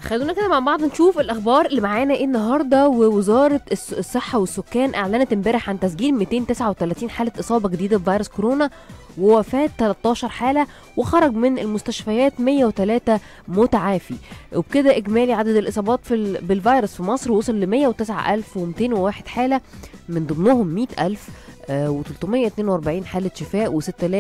خلونا كده مع بعض نشوف الاخبار اللي معانا ايه النهارده ووزاره الس- الصحه والسكان اعلنت امبارح عن تسجيل 239 حاله اصابه جديده بفيروس كورونا ووفاه 13 حاله وخرج من المستشفيات 103 متعافي وبكده اجمالي عدد الاصابات في ال- بالفيروس في مصر وصل ل 109201 حاله من ضمنهم 100000 و342 حاله شفاء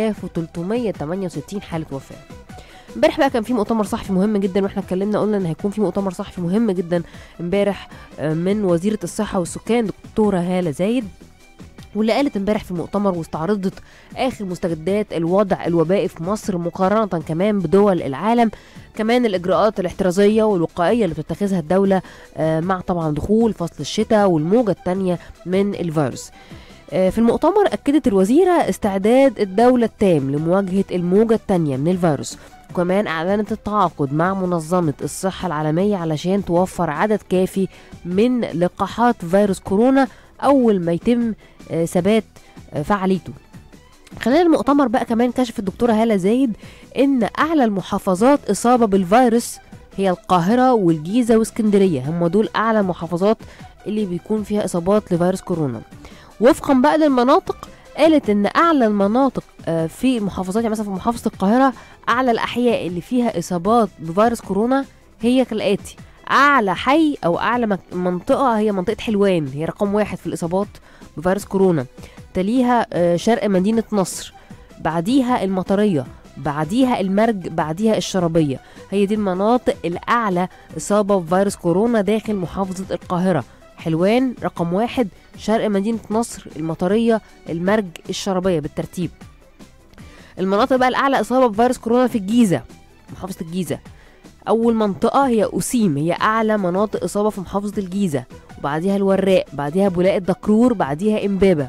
و6368 حاله وفاه امبارح بقى كان في مؤتمر صحفي مهم جدا واحنا اتكلمنا قلنا ان هيكون في مؤتمر صحفي مهم جدا امبارح آه، من وزيره الصحه والسكان دكتوره هاله زايد واللي قالت امبارح في المؤتمر واستعرضت اخر مستجدات الوضع الوبائي في مصر مقارنه كمان بدول العالم كمان الاجراءات الاحترازيه والوقائيه اللي بتتخذها الدوله آه، مع طبعا دخول فصل الشتاء والموجه الثانيه من الفيروس آه، في المؤتمر أكدت الوزيرة استعداد الدولة التام لمواجهة الموجة الثانية من الفيروس وكمان أعلنت التعاقد مع منظمة الصحة العالمية علشان توفر عدد كافي من لقاحات فيروس كورونا أول ما يتم آه، ثبات آه، فعاليته خلال المؤتمر بقى كمان كشف الدكتورة هالة زايد إن أعلى المحافظات إصابة بالفيروس هي القاهرة والجيزة واسكندرية هم دول أعلى المحافظات اللي بيكون فيها إصابات لفيروس كورونا وفقا بقى للمناطق قالت ان اعلى المناطق آه، في المحافظات يعني مثلا في محافظه القاهره اعلى الاحياء اللي فيها اصابات بفيروس كورونا هي كالاتي اعلى حي او اعلى مك- منطقه هي منطقه حلوان هي رقم واحد في الاصابات بفيروس كورونا تليها آه، شرق مدينه نصر بعديها المطريه بعديها المرج بعديها الشرابيه هي دي المناطق الاعلى اصابه بفيروس كورونا داخل محافظه القاهره حلوان رقم واحد شرق مدينة نصر المطرية المرج الشربية بالترتيب المناطق بقى الأعلى إصابة بفيروس كورونا في الجيزة محافظة الجيزة أول منطقة هي أسيم هي أعلى مناطق إصابة في محافظة الجيزة وبعديها الوراق بعديها بولاق الدكرور بعديها إمبابة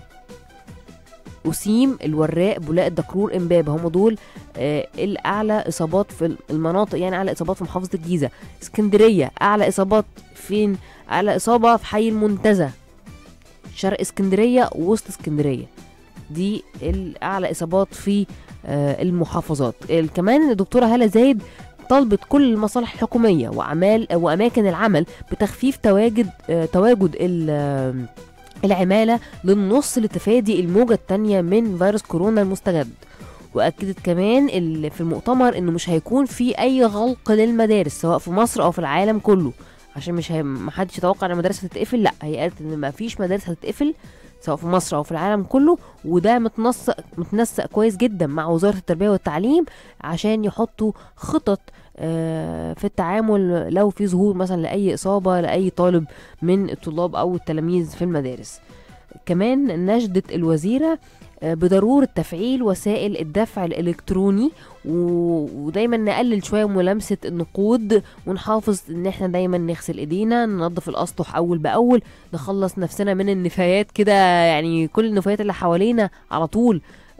أسيم الوراق بولاق الدكرور إمبابة هم دول آه الأعلى إصابات في المناطق يعني أعلى إصابات في محافظة الجيزة اسكندرية أعلى إصابات فين أعلى إصابة في حي المنتزه شرق اسكندريه ووسط اسكندريه دي الاعلى اصابات في آه، المحافظات ال- كمان الدكتوره هاله زايد طالبت كل المصالح الحكوميه واعمال واماكن العمل بتخفيف تواجد آه، تواجد ال- آه، العماله للنص لتفادي الموجه الثانيه من فيروس كورونا المستجد واكدت كمان ال- في المؤتمر انه مش هيكون في اي غلق للمدارس سواء في مصر او في العالم كله عشان مش هي... محدش يتوقع ان المدارس هتتقفل لا هي قالت ان ما فيش مدارس هتتقفل سواء في مصر او في العالم كله وده متنسق متنسق كويس جدا مع وزاره التربيه والتعليم عشان يحطوا خطط آه، في التعامل لو في ظهور مثلا لاي اصابه لاي طالب من الطلاب او التلاميذ في المدارس كمان نشدت الوزيره آه، بضروره تفعيل وسائل الدفع الالكتروني و- ودايما نقلل شويه ملامسه النقود ونحافظ ان احنا دايما نغسل ايدينا ننظف الاسطح اول باول نخلص نفسنا من النفايات كده يعني كل النفايات اللي حوالينا على طول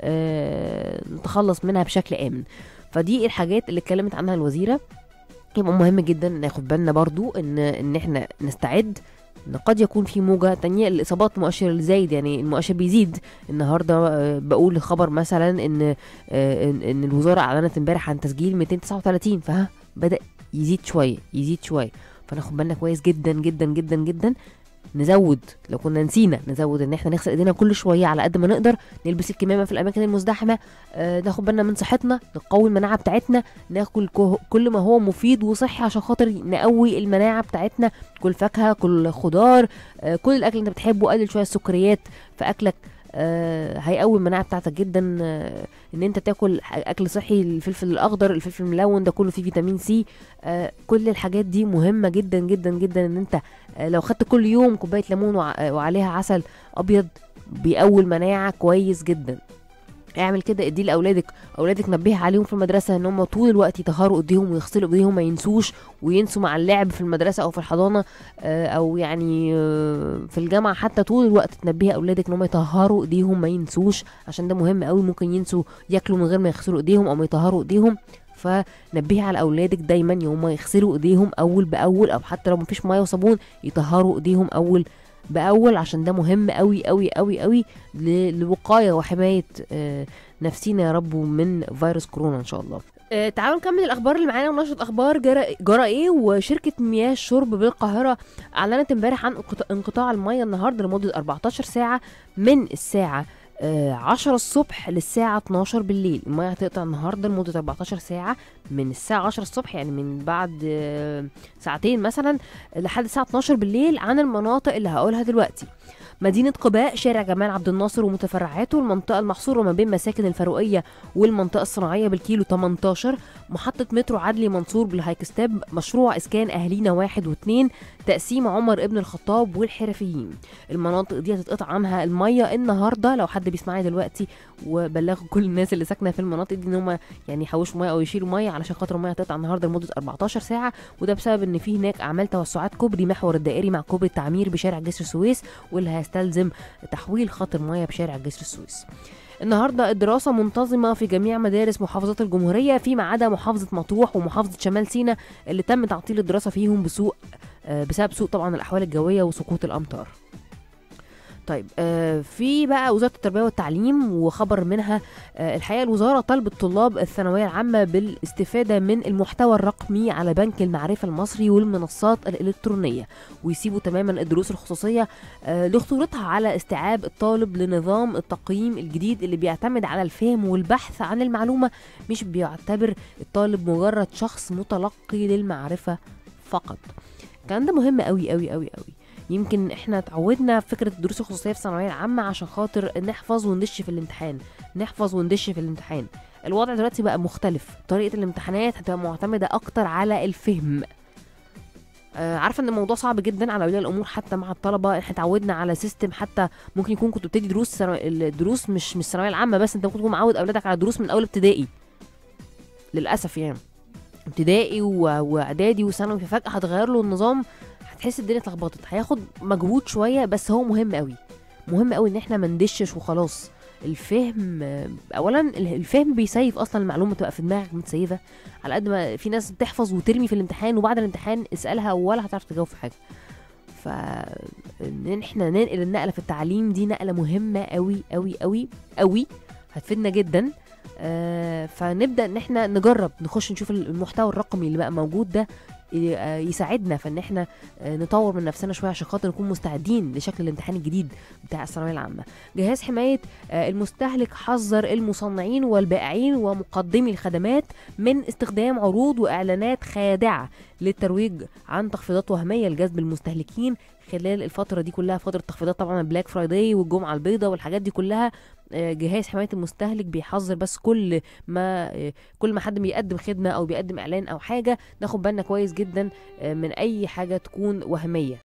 آه نتخلص منها بشكل امن فدي الحاجات اللي اتكلمت عنها الوزيره يبقى مهم جدا ناخد بالنا برضو ان ان احنا نستعد ان قد يكون في موجه تانية الاصابات مؤشر الزايد يعني المؤشر بيزيد النهارده آه، بقول خبر مثلا ان آه، ان إن الوزاره اعلنت امبارح عن تسجيل 239 فها بدا يزيد شويه يزيد شويه فناخد بالنا كويس جدا جدا جدا جدا نزود لو كنا نسينا نزود ان احنا نغسل ايدينا كل شويه على قد ما نقدر نلبس الكمامه في الاماكن المزدحمه آه ناخد بالنا من صحتنا نقوي المناعه بتاعتنا ناكل كه- كل ما هو مفيد وصحي عشان خاطر نقوي المناعه بتاعتنا كل فاكهه كل خضار آه كل الاكل اللي انت بتحبه قلل شويه السكريات في اكلك آه هيقوي المناعه بتاعتك جدا آه ان انت تاكل ح- اكل صحي الفلفل الاخضر الفلفل الملون ده كله فيه فيتامين سي آه كل الحاجات دي مهمه جدا جدا جدا ان انت آه لو خدت كل يوم كوبايه ليمون وع- آه، وعليها عسل ابيض بيقوي المناعه كويس جدا اعمل كده اديه لاولادك اولادك نبه عليهم في المدرسه ان هم طول الوقت يطهروا ايديهم ويغسلوا ايديهم ما ينسوش وينسوا مع اللعب في المدرسه او في الحضانه آه، او يعني آه، في الجامعه حتى طول الوقت تنبهي اولادك ان هم يطهروا ايديهم ما ينسوش عشان ده مهم قوي ممكن ينسوا ياكلوا من غير ما يغسلوا ايديهم او ما يطهروا ايديهم فنبهي على اولادك دايما يوم ما يغسلوا ايديهم اول باول او حتى لو مفيش ميه وصابون يطهروا ايديهم اول باول عشان ده مهم قوي قوي قوي قوي ل- لوقايه وحمايه آه، نفسينا يا رب من فيروس كورونا ان شاء الله آه، تعالوا نكمل الاخبار اللي معانا ونشرة اخبار جرى, جرى ايه وشركه مياه الشرب بالقاهره اعلنت امبارح عن انقطاع- انقطاع الميه النهارده لمده 14 ساعه من الساعه آه، 10 الصبح للساعة 12 بالليل المية هتقطع النهاردة لمدة 14 ساعة من الساعة 10 الصبح يعني من بعد آه، ساعتين مثلا لحد الساعة 12 بالليل عن المناطق اللي هقولها دلوقتي مدينة قباء شارع جمال عبد الناصر ومتفرعاته المنطقة المحصورة ما بين مساكن الفاروقية والمنطقة الصناعية بالكيلو 18 محطة مترو عدلي منصور بالهايكستاب مشروع إسكان أهالينا واحد واثنين تقسيم عمر ابن الخطاب والحرفيين المناطق دي هتتقطع عنها المية النهاردة لو حد بيسمعني دلوقتي وبلغوا كل الناس اللي ساكنة في المناطق دي إن هم يعني يحوشوا مية أو يشيلوا مية علشان خاطر المية هتقطع النهاردة لمدة 14 ساعة وده بسبب إن في هناك أعمال توسعات كوبري محور الدائري مع كوبري التعمير بشارع جسر السويس واللي هيستلزم تحويل خط المياه بشارع جسر السويس النهارده الدراسه منتظمه في جميع مدارس محافظات الجمهوريه فيما عدا محافظه مطروح ومحافظه شمال سيناء اللي تم تعطيل الدراسه فيهم بسوء آه، بسبب سوء طبعا الاحوال الجويه وسقوط الامطار طيب آه في بقى وزاره التربيه والتعليم وخبر منها آه الحقيقه الوزاره طلبت طلاب الثانويه العامه بالاستفاده من المحتوى الرقمي على بنك المعرفه المصري والمنصات الالكترونيه ويسيبوا تماما الدروس الخصوصيه آه لخطورتها على استيعاب الطالب لنظام التقييم الجديد اللي بيعتمد على الفهم والبحث عن المعلومه مش بيعتبر الطالب مجرد شخص متلقي للمعرفه فقط الكلام ده مهم قوي قوي قوي قوي يمكن احنا اتعودنا في فكره الدروس الخصوصيه في الثانويه العامه عشان خاطر نحفظ وندش في الامتحان نحفظ وندش في الامتحان الوضع دلوقتي بقى مختلف طريقه الامتحانات هتبقى معتمده اكتر على الفهم آه عارفه ان الموضوع صعب جدا على اولياء الامور حتى مع الطلبه احنا اتعودنا على سيستم حتى ممكن يكون كنت بتدي دروس ثانوي- الدروس مش مش الثانويه العامه بس انت ممكن تكون معود اولادك على دروس من اول ابتدائي للاسف يعني ابتدائي و- واعدادي وثانوي ففجاه هتغير له النظام هتحس الدنيا اتلخبطت هياخد مجهود شويه بس هو مهم قوي مهم قوي ان احنا ما ندشش وخلاص الفهم آه، اولا ال- الفهم بيسيف اصلا المعلومه تبقى في دماغك متسيفه على قد ما في ناس بتحفظ وترمي في الامتحان وبعد الامتحان اسالها ولا هتعرف تجاوب في حاجه ف ان احنا ننقل النقله في التعليم دي نقله مهمه قوي قوي قوي قوي هتفيدنا جدا آه فنبدا ان احنا نجرب نخش نشوف المحتوى الرقمي اللي بقى موجود ده ي- آه، يساعدنا في ان احنا آه، نطور من نفسنا شويه عشان خاطر نكون مستعدين لشكل الامتحان الجديد بتاع الثانويه العامه جهاز حمايه آه، المستهلك حذر المصنعين والبائعين ومقدمي الخدمات من استخدام عروض واعلانات خادعه للترويج عن تخفيضات وهميه لجذب المستهلكين خلال الفتره دي كلها فتره تخفيضات طبعا البلاك فرايداي والجمعه البيضاء والحاجات دي كلها آه، جهاز حمايه المستهلك بيحذر بس كل ما آه، كل ما حد بيقدم خدمه او بيقدم اعلان او حاجه ناخد بالنا كويس جدا آه، من اي حاجه تكون وهميه